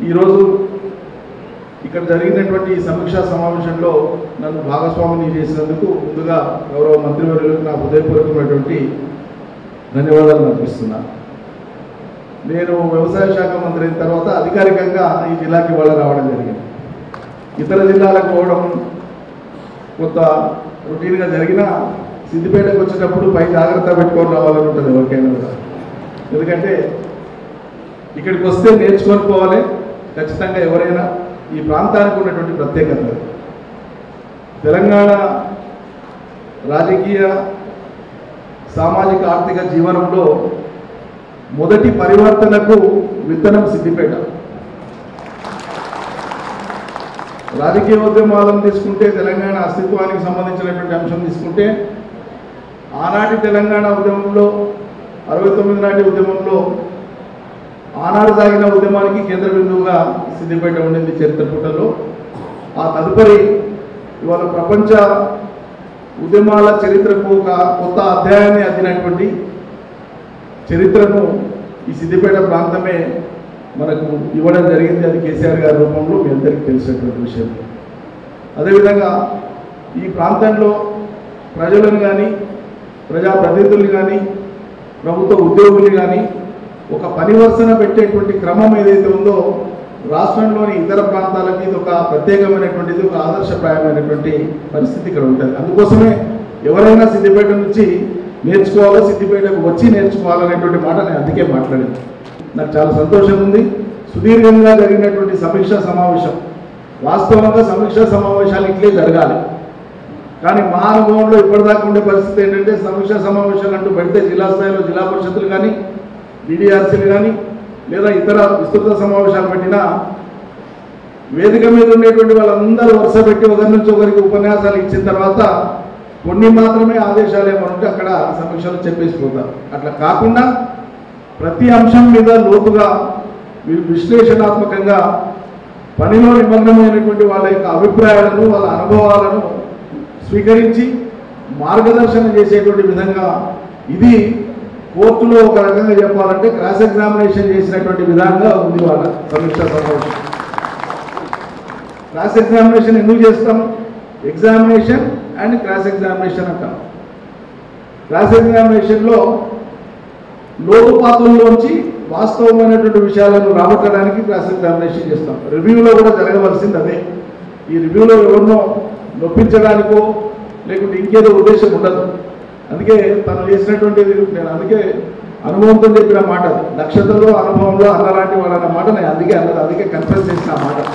ఈరోజు ఇక్కడ జరిగినటువంటి ఈ సమీక్షా సమావేశంలో నన్ను భాగస్వామిని చేసినందుకు ముందుగా గౌరవ మంత్రివర్యులకు నా హృదయపూర్వకమైనటువంటి ధన్యవాదాలు అర్పిస్తున్నా నేను వ్యవసాయ శాఖ మంత్రి అయిన తర్వాత అధికారికంగా ఈ జిల్లాకి ఇవాళ రావడం జరిగింది ఇతర జిల్లాలకు పోవడం కొంత రొటీన్గా జరిగిన సిద్దిపేటకు వచ్చేటప్పుడు పై జాగ్రత్త పెట్టుకొని రావాలని ఉంటుంది ఎవరికైనా కూడా ఎందుకంటే ఇక్కడికి వస్తే నేర్చుకొని పోవాలి ఖచ్చితంగా ఎవరైనా ఈ ప్రాంతానికి ఉన్నటువంటి ప్రత్యేకత అది. తెలంగాణ రాజకీయ సామాజిక ఆర్థిక జీవనంలో మొదటి పరివర్తనకు విత్తనం సిద్దిపేట రాజకీయ ఉద్యమాలను తీసుకుంటే తెలంగాణ అస్తిత్వానికి సంబంధించినటువంటి అంశం తీసుకుంటే ఆనాటి తెలంగాణ ఉద్యమంలో అరవై తొమ్మిది నాటి ఉద్యమంలో ఆనాడు సాగిన ఉద్యమానికి కేంద్ర బిందువుగా సిద్దిపేట ఉండింది చరిత్ర పుటలో ఆ తదుపరి ఇవాళ ప్రపంచ ఉద్యమాల చరిత్రకు ఒక కొత్త అధ్యాయాన్ని అద్దినటువంటి చరిత్రను ఈ సిద్దిపేట ప్రాంతమే మనకు ఇవ్వడం జరిగింది అది కేసీఆర్ గారి రూపంలో మీ అందరికీ తెలిసినటువంటి విషయం అదేవిధంగా ఈ ప్రాంతంలో ప్రజలను కానీ ప్రజాప్రతినిధులు కానీ ప్రభుత్వ ఉద్యోగులు కానీ ఒక పనివర్సన పెట్టేటువంటి క్రమం ఏదైతే ఉందో రాష్ట్రంలోని ఇతర ప్రాంతాలకి ఇది ఒక ప్రత్యేకమైనటువంటిది ఒక ఆదర్శప్రాయమైనటువంటి పరిస్థితి ఇక్కడ ఉంటుంది అందుకోసమే ఎవరైనా సిద్దిపేట నుంచి నేర్చుకోవాలో సిద్దిపేటకు వచ్చి నేర్చుకోవాలనేటువంటి మాట నేను అందుకే మాట్లాడింది నాకు చాలా సంతోషం ఉంది సుదీర్ఘంగా జరిగినటువంటి సమీక్షా సమావేశం వాస్తవంగా సమీక్షా సమావేశాలు ఇట్లే జరగాలి కానీ మా అనుభవంలో ఇప్పటిదాకా ఉండే పరిస్థితి ఏంటంటే సమీక్షా సమావేశాలు అంటూ పెడితే జిల్లా స్థాయిలో జిల్లా పరిషత్తులు కానీ బీడీఆర్సీలు కానీ లేదా ఇతర విస్తృత సమావేశాలు పెట్టినా వేదిక మీద ఉండేటువంటి వాళ్ళందరూ వరుస పెట్టి ఒకరి నుంచి ఒకరికి ఉపన్యాసాలు ఇచ్చిన తర్వాత కొన్ని మాత్రమే ఆదేశాలు ఏమైనా ఉంటే అక్కడ సమీక్షలు చెప్పేసిపోతారు అట్లా కాకుండా ప్రతి అంశం మీద లోతుగా వి- విశ్లేషణాత్మకంగా పనిలో నిమగ్నమైనటువంటి వాళ్ళ యొక్క అభిప్రాయాలను వాళ్ళ అనుభవాలను స్వీకరించి మార్గదర్శనం చేసేటువంటి విధంగా ఇది కోర్టులో ఒక రకంగా చెప్పాలంటే క్రాస్ ఎగ్జామినేషన్ చేసినటువంటి విధంగా ఉంది వాళ్ళ సమీక్షా సమావేశం క్రాస్ ఎగ్జామినేషన్ ఎందుకు చేస్తాం ఎగ్జామినేషన్ అండ్ క్రాస్ ఎగ్జామినేషన్ అంటాం క్రాస్ ఎగ్జామినేషన్లో లోతుపాతుల్లోంచి వాస్తవమైనటువంటి విషయాలను రాబట్టడానికి క్లాస్ ఎగ్జామినేషన్ చేస్తాం రివ్యూలో కూడా జరగవలసింది అదే ఈ రివ్యూలో ఎవరినో నొప్పించడానికో లేకుంటే ఇంకేదో ఉద్దేశం ఉండదు అందుకే తను చేసినటువంటిది నేను అందుకే అనుభవంతో చెప్పిన మాట అది దక్షతలో అనుభవంలో అన్నలాంటి వాళ్ళన్న మాట నేను అందుకే అన్నది అందుకే కన్ఫరెన్స్ చేసిన ఆ మాట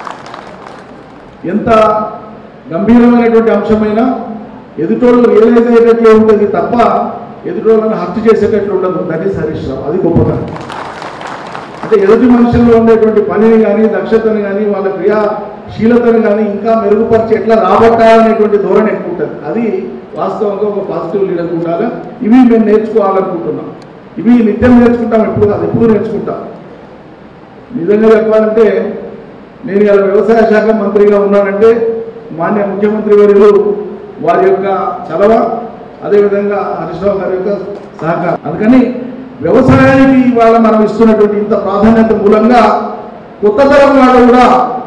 ఎంత గంభీరమైనటువంటి అంశమైనా ఎదుటోళ్ళు రియలైజ్ అయ్యేటట్లే ఉంటుంది తప్ప ఎదుటోళ్ళని హత్య చేసేటట్లు ఉండదు దట్ ఈస్ హరీష్ రావు అది గొప్పతనం అంటే ఎదుటి మనుషుల్లో ఉండేటువంటి పనిని కానీ దక్షతని కానీ వాళ్ళ క్రియాశీలతను కానీ ఇంకా మెరుగుపరిచి ఎట్లా రాబట్టాలనేటువంటి ధోరణి ఎక్కువ ఉంటుంది అది వాస్తవంగా ఒక పాజిటివ్ లీడర్ ఉండాలి ఇవి మేము నేర్చుకోవాలనుకుంటున్నాం ఇవి నిత్యం నేర్చుకుంటాం ఎప్పుడు కాదు ఎప్పుడు నేర్చుకుంటాం నిజంగా చెప్పాలంటే నేను ఇలా వ్యవసాయ శాఖ మంత్రిగా ఉన్నానంటే మాన్య ముఖ్యమంత్రి వర్యులు వారి యొక్క చలవ అదేవిధంగా హరీష్ రావు గారి యొక్క సహకారం అందుకని వ్యవసాయానికి ఇవాళ మనం ఇస్తున్నటువంటి ఇంత ప్రాధాన్యత మూలంగా కొత్త తరం వాళ్ళు కూడా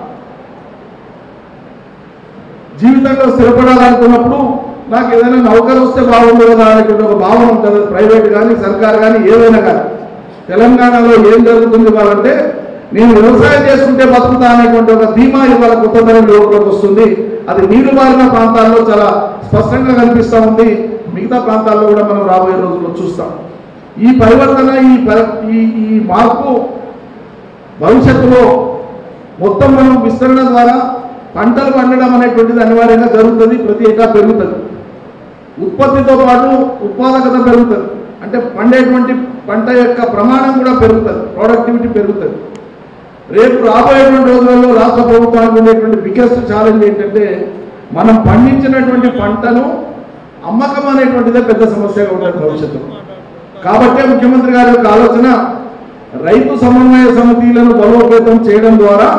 జీవితంలో స్థిరపడాలనుకున్నప్పుడు నాకు ఏదైనా నౌకరు వస్తే బాగుండు కదా అనేటువంటి ఒక భావన ఉంటుంది ప్రైవేట్ కానీ సర్కార్ కానీ ఏదైనా కానీ తెలంగాణలో ఏం జరుగుతుంది వాళ్ళంటే నేను వ్యవసాయం చేసుకుంటే బతుకుతా అనేటువంటి ఒక ధీమా ఇవాళ కొత్త తరం యువకులకు వస్తుంది అది నీరు మారిన ప్రాంతాల్లో చాలా స్పష్టంగా కనిపిస్తూ ఉంది మిగతా ప్రాంతాల్లో కూడా మనం రాబోయే రోజుల్లో చూస్తాం ఈ పరివర్తన ఈ పరి- ఈ ఈ మార్పు భవిష్యత్తులో మొత్తం మనం విస్తరణ ద్వారా పంటలు పండడం అనేటువంటిది అనివార్యంగా జరుగుతుంది ప్రతి ఏటా పెరుగుతుంది ఉత్పత్తితో పాటు ఉత్పాదకత పెరుగుతుంది అంటే పండేటువంటి పంట యొక్క ప్రమాణం కూడా పెరుగుతుంది ప్రొడక్టివిటీ పెరుగుతుంది రేపు రాబోయేటువంటి రోజులలో రాష్ట్ర ప్రభుత్వానికి ఉండేటువంటి బిగ్గెస్ట్ ఛాలెంజ్ ఏంటంటే మనం పండించినటువంటి పంటను అమ్మకం అనేటువంటిదే పెద్ద సమస్యగా ఉంటుంది భవిష్యత్తులో కాబట్టే ముఖ్యమంత్రి గారి యొక్క ఆలోచన రైతు సమన్వయ సమితిలను బలోపేతం చేయడం ద్వారా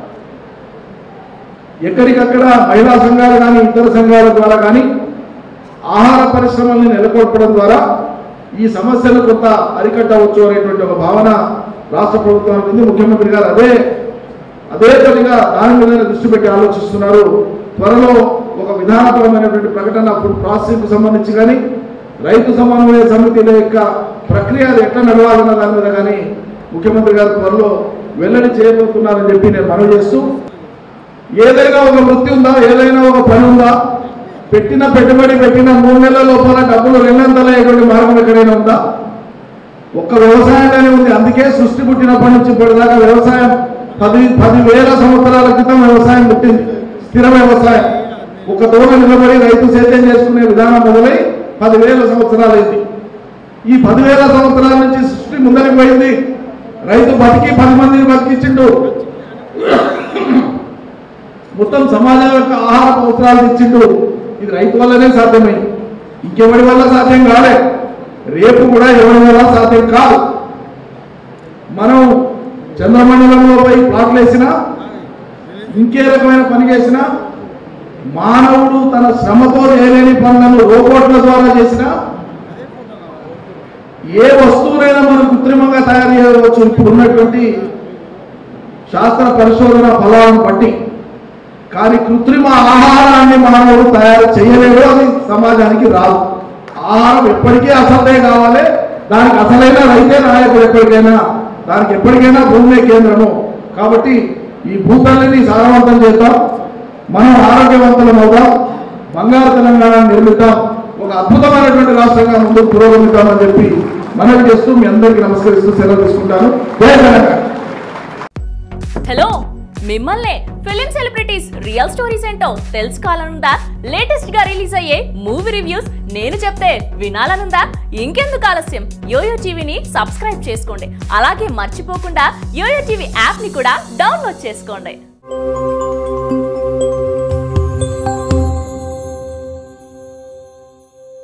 ఎక్కడికక్కడ మహిళా సంఘాలు కానీ ఇతర సంఘాల ద్వారా కానీ ఆహార పరిశ్రమల్ని నెలకొల్పడం ద్వారా ఈ సమస్యలు కొంత అరికట్టవచ్చు అనేటువంటి ఒక భావన రాష్ట్ర ప్రభుత్వానికి ఉంది ముఖ్యమంత్రి గారు అదే అదే పనిగా దాని మీద దృష్టి పెట్టి ఆలోచిస్తున్నారు త్వరలో ఒక విధానపరమైనటువంటి ప్రకటన ఫుడ్ ప్రాసెసింగ్ సంబంధించి కానీ రైతు సమన్వయ సమితిల యొక్క ప్రక్రియ అది ఎట్లా నడవాలన్న దాని మీద కానీ ముఖ్యమంత్రి గారు త్వరలో వెల్లడి చేయబోతున్నారని చెప్పి నేను మనవి చేస్తూ ఏదైనా ఒక వృత్తి ఉందా ఏదైనా ఒక పని ఉందా పెట్టిన పెట్టుబడి పెట్టిన మూడు నెలల లోపల డబ్బులు రెండంతలయ్యేటువంటి మార్గం ఎక్కడైనా ఉందా ఒక్క వ్యవసాయంలోనే ఉంది అందుకే సృష్టి పుట్టినప్పటి నుంచి ఇప్పటిదాకా వ్యవసాయం పది పదివేల సంవత్సరాల క్రితం వ్యవసాయం పుట్టింది స్థిర వ్యవసాయం ఒక దూర నిలబడి రైతు సేద్యం చేసుకునే విధానం మొదలై పదివేల సంవత్సరాలైంది ఈ పదివేల సంవత్సరాల నుంచి సృష్టి ముందరికి పోయింది రైతు బతికి పది మందిని బతికించిండు మొత్తం సమాజం యొక్క ఆహార అవసరాలు ఇచ్చిండు ఇది రైతు వల్లనే సాధ్యమైంది ఇంకెవరి వల్ల సాధ్యం కాలే రేపు కూడా ఎవరి వల్ల సాధ్యం కాదు మనం చంద్రమండలంలో పోయి ప్లాట్లు వేసినా ఇంకే రకమైన పని చేసినా మానవుడు తన శ్రమతో చేయలేని పనులను రోబోట్ల ద్వారా చేసినా ఏ వస్తువునైనా మనం కృత్రిమంగా తయారు చేయవచ్చు ఇప్పుడు ఉన్నటువంటి శాస్త్ర పరిశోధన ఫలాలను బట్టి కానీ కృత్రిమ ఆహారాన్ని మానవుడు తయారు చేయలేడు అది సమాజానికి రాదు ఆహారం ఎప్పటికీ అసలే కావాలి దానికి అసలైన రైతే నాయకుడు ఎప్పటికైనా దానికి ఎప్పటికైనా భూమే కేంద్రము కాబట్టి ఈ భూతల్లిని సారవంతం చేద్దాం మనం ఆరోగ్యవంతులం అవుదాం బంగారు తెలంగాణ నిర్మిద్దాం ఒక అద్భుతమైనటువంటి రాష్ట్రంగా ముందుకు పురోగమిద్దామని చెప్పి మనవి చేస్తూ మీ అందరికీ నమస్కరిస్తూ సెలవు తీసుకుంటాను జై తెలంగాణ హలో మిమ్మల్నే ఫిలిం సెలబ్రిటీస్ రియల్ స్టోరీస్ ఏంటో తెలుసుకోవాలనుందా లేటెస్ట్ గా రిలీజ్ అయ్యే మూవీ రివ్యూస్ నేను చెప్తే వినాలనుందా ఇంకెందుకు ఆలస్యం యోయో టీవీని సబ్స్క్రైబ్ చేసుకోండి అలాగే మర్చిపోకుండా యోయో టీవీ యాప్ ని కూడా డౌన్లోడ్ చేసుకోండి